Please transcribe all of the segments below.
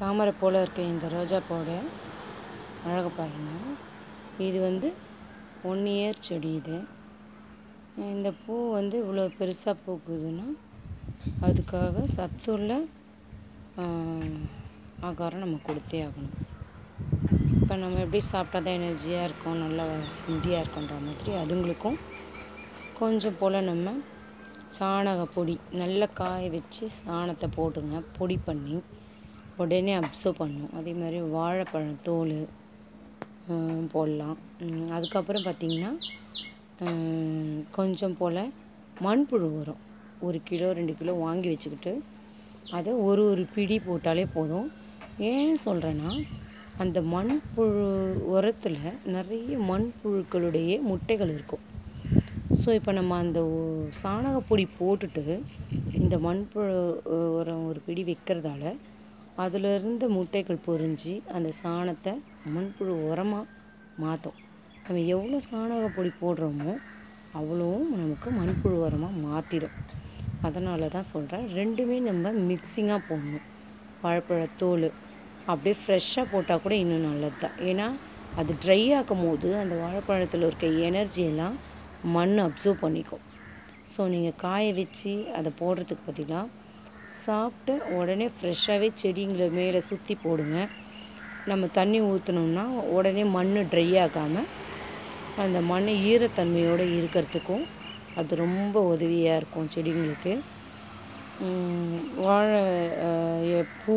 தாமரை போல் இருக்க இந்த ரோஜாப்பூவோட அழகை பாருங்கள் இது வந்து ஒன் இயர் செடி இது இந்த பூ வந்து இவ்வளோ பெருசாக பூக்குதுன்னா அதுக்காக சத்துள்ள ஆஹ், ஆகாரம் நம்ம கொடுத்தே ஆகணும் இப்போ நம்ம எப்படி சாப்பிட்டா தான் எனர்ஜியாக இருக்கும் நல்லா ஹெல்த்தியாக இருக்குன்ற மாதிரி அதுங்களுக்கும் கொஞ்சம் போல் நம்ம சாணக பொடி நல்லா காய வச்சு சாணத்தை போட்டுங்க பொடி பண்ணி உடனே அப்சர்வ் பண்ணும் அதே மாதிரி வாழைப்பழம் தோல் ஹம், போடலாம் ஹம், அதுக்கப்புறம் பார்த்திங்கன்னா ஹம், கொஞ்சம் போல் மண்புழு வரும் ஒரு கிலோ ரெண்டு கிலோ வாங்கி வச்சுக்கிட்டு அதை ஒரு ஒரு பிடி போட்டாலே போதும் ஏன் சொல்கிறேன்னா அந்த மண்புழு உரத்தில் நிறைய மண்புழுக்களுடைய முட்டைகள் இருக்கும் ஸோ இப்போ நம்ம அந்த ஒ- சாணகப்பொடி போட்டுட்டு இந்த மண்புழு உ- உரம் ஒரு பிடி வைக்கிறதால அதிலிருந்து முட்டைகள் பொரிஞ்சு அந்த சாணத்தை மண்புழு உரமாக மாற்றும் நம்ம எவ்வளோ சாணகப்பொடி போடுறோமோ அவ்வளோவும் நமக்கு மண்புழு உரமாக மாற்றிடும் அதனால தான் சொல்கிறேன் ரெண்டுமே நம்ம மிக்சிங்காக போடணும் வாழைப்பழத்தோல் அப்படியே ஃப்ரெஷ்ஷாக போட்டால் கூட இன்னும் நல்லது தான் ஏன்னா அது ட்ரை ஆக்கும் போது அந்த வாழைப்பழத்தில் இருக்க எனர்ஜி எல்லாம் மண் அப்சர்வ் பண்ணிக்கும் ஸோ நீங்கள் காய வச்சு அதை போடுறதுக்கு பதிலாக சாப்பிட்டு உடனே ஃப்ரெஷ்ஷாகவே செடிங்களை மேலே சுற்றி போடுங்க நம்ம தண்ணி ஊற்றினோம்னா உடனே மண் ட்ரை ஆகாமல் அந்த மண் ஈரத்தன்மையோடு இருக்கிறதுக்கும் அது ரொம்ப உதவியாக இருக்கும் செடிங்களுக்கு உம், வாழை அஹ், எ- பூ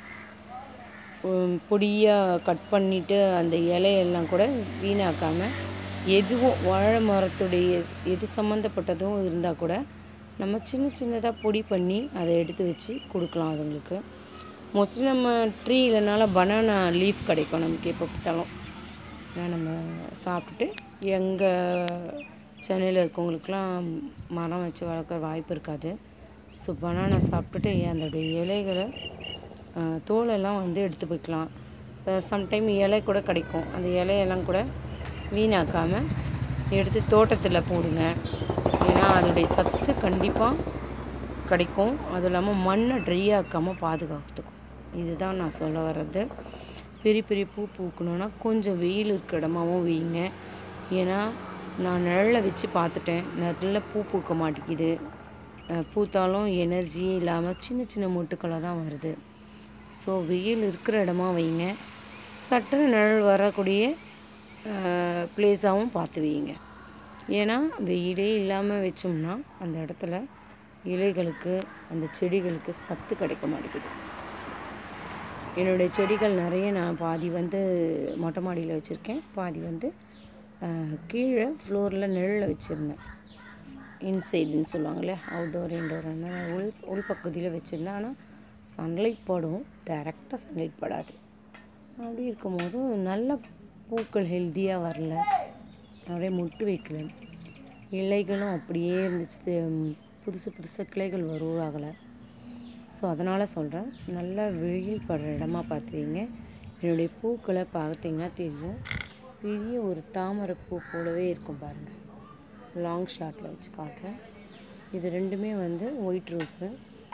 பொடியாக கட் பண்ணிவிட்டு அந்த இலையெல்லாம் கூட வீணாக்காமல் எதுவும் வாழை மரத்துடைய ஸ்- எது சம்மந்தப்பட்டதும் இருந்தால் கூட நம்ம சின்ன சின்னதாக பொடி பண்ணி அதை எடுத்து வச்சு கொடுக்கலாம் அதுங்களுக்கு மோஸ்ட்லி நம்ம ட்ரீ இல்லைனால பனானா லீஃப் கிடைக்கும் நமக்கு எப்போ பார்த்தாலும் அதை நம்ம சாப்பிட்டுட்டு எங்கள் சென்னையில் இருக்கவங்களுக்குலாம் மரம் வச்சு வளர்க்குற வாய்ப்பு இருக்காது ஸோ பனானா சாப்பிட்டுட்டு அதோடைய இலைகளை அஹ், தோலெல்லாம் வந்து எடுத்து போய்க்கலாம் சம்டைம் இலை கூட கிடைக்கும் அந்த இலையெல்லாம் கூட வீணாக்காமல் எடுத்து தோட்டத்தில் போடுங்க ஏன்னா அதோடைய சத்து கண்டிப்பாக கிடைக்கும் அதுவும் இல்லாமல் மண்ணை ட்ரை ஆக்காமல் பாதுகாத்துக்கும் இதுதான் நான் சொல்ல வர்றது பெரிய பெரிய பூ பூக்கணுன்னா கொஞ்சம் வெயில் இருக்க இடமாவும் வைங்க ஏன்னா நான் நிழலில் வச்சு பார்த்துட்டேன் நல்ல பூ பூக்க மாட்டேங்குது அஹ் பூத்தாலும் எனர்ஜியே இல்லாமல் சின்ன சின்ன மொட்டுக்களாக தான் வருது ஸோ வெயில் இருக்கிற இடமா வைங்க சட்டுன்னு நிழல் வரக்கூடிய ப்ளேஸாகவும் பார்த்து வைங்க ஏன்னா வெயிலே இல்லாமல் வச்சோம்னா அந்த இடத்துல இலைகளுக்கு அந்த செடிகளுக்கு சத்து கிடைக்க மாட்டேங்குது என்னுடைய செடிகள் நிறைய நான் பாதி வந்து மொட்டை மாடியில் வச்சுருக்கேன் பாதி வந்து அஹ், கீழே ஃப்ளோரில் நிழலில் வச்சுருந்தேன் இன்சைடுன்னு சொல்லுவாங்கள்ல அவுட்டோர் இன்டோர் அந்த உள் உள் பகுதியில் வச்சுருந்தேன் ஆனால் சன்லைட் படும் டைரெக்டாக சன்லைட் படாது அப்படி இருக்கும்போது நல்ல பூக்கள் ஹெல்த்தியாக வரல நிறைய மொட்டு வைக்கல இலைகளும் அப்படியே இருந்துச்சு து- புதுசு புதுசாக கிளைகள் உருவாகலை ஸோ அதனால் சொல்கிறேன் நல்லா வெயில் படுற இடமா பார்த்து வைங்க என்னுடைய பூக்களை பார்த்தீங்கன்னா தெரியும் பெரிய ஒரு தாமரை பூ போலவே இருக்கும் பாருங்கள் லாங் ஷாட்டில் வச்சு காட்டுறேன் இது ரெண்டுமே வந்து ஒயிட் ரோஸு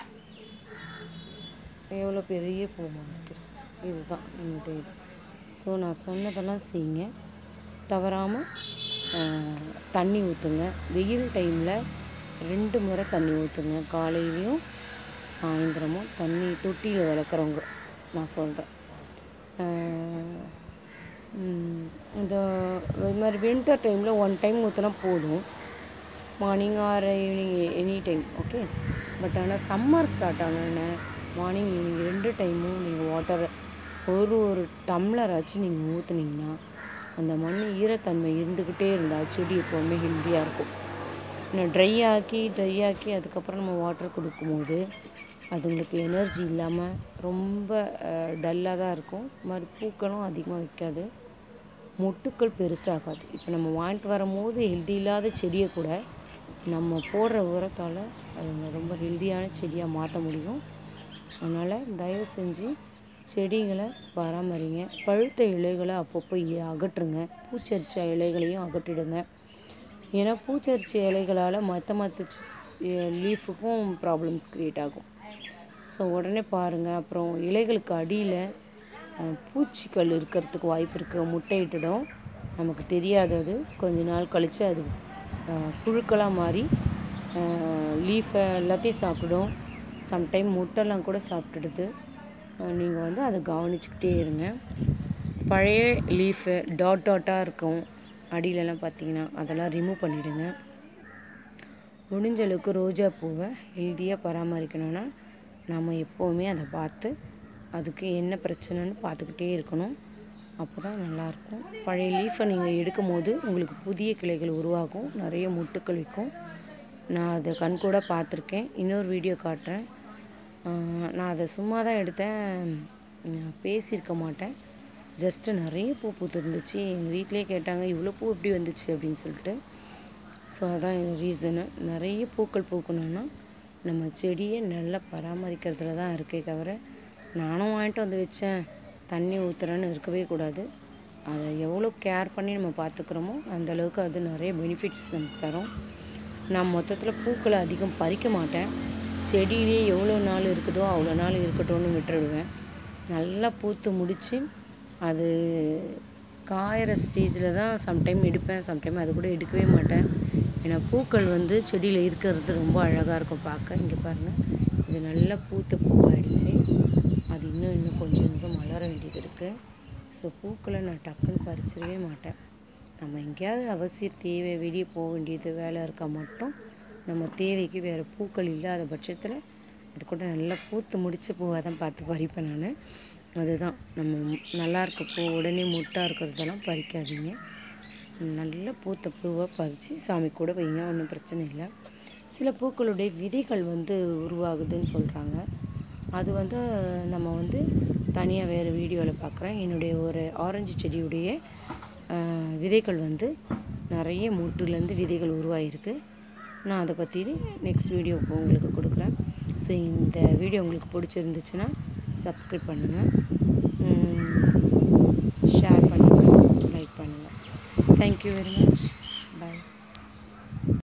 எவ்வளோ பெரிய பூ இருக்குது இதுதான் என்னுடைய இது ஸோ நான் சொன்னதெல்லாம் செய்யுங்க தவறாமல் தண்ணி ஊற்றுங்க வெயில் டைமில் ரெண்டு முறை தண்ணி ஊற்றுங்க காலையிலையும் சாயந்தரமும் தண்ணி தொட்டியில் வளர்க்குறவங்க நான் சொல்கிறேன் இந்த இது மாதிரி வின்டர் டைமில் ஒன் டைம் ஊற்றினா போதும் morning or evening any time okay but ஆனால் சம்மர் ஸ்டார்ட் ஆனோடனே மார்னிங் ஈவினிங் ரெண்டு டைமும் நீங்கள் வாட்டர் ஒரு ஒரு டம்ளர் ஆச்சு நீங்கள் ஊற்றுனீங்கன்னா அந்த மண் ஈரத்தன்மை இருந்துக்கிட்டே இருந்தால் செடி எப்போவுமே ஹெல்த்தியாக இருக்கும் இன்னும் ட்ரை ஆக்கி ட்ரை ஆக்கி அதுக்கப்புறம் நம்ம வாட்டர் கொடுக்கும்போது அதுங்களுக்கு எனர்ஜி இல்லாமல் ரொம்ப டல்லாக தான் இருக்கும் மாதிரி பூக்களும் அதிகமாக வைக்காது மொட்டுக்கள் பெருசாகாது இப்போ நம்ம வாங்கிட்டு வரும்போது ஹெல்தி இல்லாத செடியை கூட நம்ம போடுற உரத்தால் அது ரொம்ப ஹெல்தியான செடியாக மாற்ற முடியும் அதனால் தயவு செஞ்சு செடிகளை பராமரிங்க பழுத்த இலைகளை அப்பப்போ இ- அகற்றுங்க பூச்சரிச்ச இலைகளையும் அகற்றிடுங்க ஏன்னா பூச்சரிச்ச இலைகளால் மற்ற மற்ற லீஃபுக்கும் ப்ராப்ளம்ஸ் க்ரியேட் ஆகும் ஸோ உடனே பாருங்கள் அப்புறம் இலைகளுக்கு அடியில் அஹ், பூச்சிகள் இருக்கிறதுக்கு வாய்ப்பு இருக்குது முட்டையிட்டுடும் நமக்கு தெரியாது அது கொஞ்ச நாள் கழித்து அது அஹ், புழுக்களாக மாறி லீஃபை எல்லாத்தையும் சாப்பிடும் சம்டைம் முட்டைலாம் கூட சாப்பிட்டுடுது நீங்கள் வந்து அதை கவனிச்சுக்கிட்டே இருங்க பழைய லீஃபு டாட் டாட்டாக இருக்கும் அடியிலலாம் பார்த்தீங்கன்னா அதெல்லாம் ரிமூவ் பண்ணிவிடுங்க முடிஞ்ச அளவுக்கு ரோஜா பூவை ஹெல்த்தியாக பராமரிக்கணும்னா நம்ம எப்போவுமே அதை பார்த்து அதுக்கு என்ன பிரச்சனைன்னு பார்த்துக்கிட்டே இருக்கணும் அப்போ தான் நல்லாயிருக்கும் பழைய லீஃபை நீங்கள் எடுக்கும் போது உங்களுக்கு புதிய கிளைகள் உருவாகும் நிறைய முட்டுக்கள் வைக்கும் நான் அதை கண்கூட பார்த்துருக்கேன் இன்னொரு வீடியோ காட்டுறேன் ஆஹ் நான் அதை சும்மா தான் எடுத்தேன் நான் பேசியிருக்க மாட்டேன் ஜஸ்ட்டு நிறைய பூ பூத்துருந்துச்சு எங்கள் வீட்டிலே கேட்டாங்க இவ்வளோ பூ எப்படி வந்துச்சு அப்படின்னு சொல்லிட்டு ஸோ அதான் ரீசனு நிறைய பூக்கள் பூக்கணும்னா நம்ம செடியை நல்லா பராமரிக்கிறதுல தான் இருக்கே தவிர நானும் வாங்கிட்டு வந்து வச்சேன் தண்ணி ஊற்றுறேன்னு இருக்கவே கூடாது அதை எவ்வளோ கேர் பண்ணி நம்ம பார்த்துக்கிறோமோ அந்த அளவுக்கு அது நிறைய பெனிஃபிட்ஸ் நமக்கு தரும் நான் மொத்தத்தில் பூக்களை அதிகம் பறிக்க மாட்டேன் செடியிலே எவ்வளோ நாள் இருக்குதோ அவ்வளோ நாள் இருக்கட்டும்னு விட்டுடுவேன் நல்லா பூத்து முடித்து அது காயிற ஸ்டேஜில் தான் சம்டைம் எடுப்பேன் சம்டைம் அது கூட எடுக்கவே மாட்டேன் ஏன்னா பூக்கள் வந்து செடியில் இருக்கிறது ரொம்ப அழகாக இருக்கும் பார்க்க இங்கே பாருங்கள் இது நல்லா பூத்த பூவாயிடுச்சு அது இன்னும் இன்னும் கொஞ்சம் இன்னும் மலர வேண்டியது இருக்குது ஸோ பூக்களை நான் டக்குன்னு பறிச்சிடவே மாட்டேன் நம்ம எங்கேயாவது அவசிய தேவை வெளியே போக வேண்டியது வேலை இருக்கா மட்டும் நம்ம தேவைக்கு வேறு பூக்கள் இல்லாத பட்சத்தில் அது கூட நல்லா பூத்து முடிச்ச பூவாக தான் பார்த்து பறிப்பேன் நான் அதுதான் நம்ம நல்லா இருக்க பூ உடனே முட்டாக இருக்கிறதெல்லாம் பறிக்காதீங்க நல்ல பூத்த பூவை பறித்து சாமி கூட வைங்க ஒன்றும் பிரச்சனை இல்லை சில பூக்களுடைய விதைகள் வந்து உருவாகுதுன்னு சொல்கிறாங்க அது வந்து நம்ம வந்து தனியாக வேறு வீடியோவில் பார்க்குறேன் என்னுடைய ஒரு ஆரஞ்சு செடியுடைய ஆஹ், விதைகள் வந்து நிறைய மொட்டுலேருந்து விதைகள் உருவாகிருக்கு நான் அதை பற்றி நெக்ஸ்ட் வீடியோ உங்களுக்கு கொடுக்குறேன் ஸோ இந்த வீடியோ உங்களுக்கு பிடிச்சிருந்துச்சுன்னா சப்ஸ்கிரைப் பண்ணுங்கள் ஷேர் பண்ணுங்கள் லைக் பண்ணுங்கள் தேங்க்யூ வெரி மச்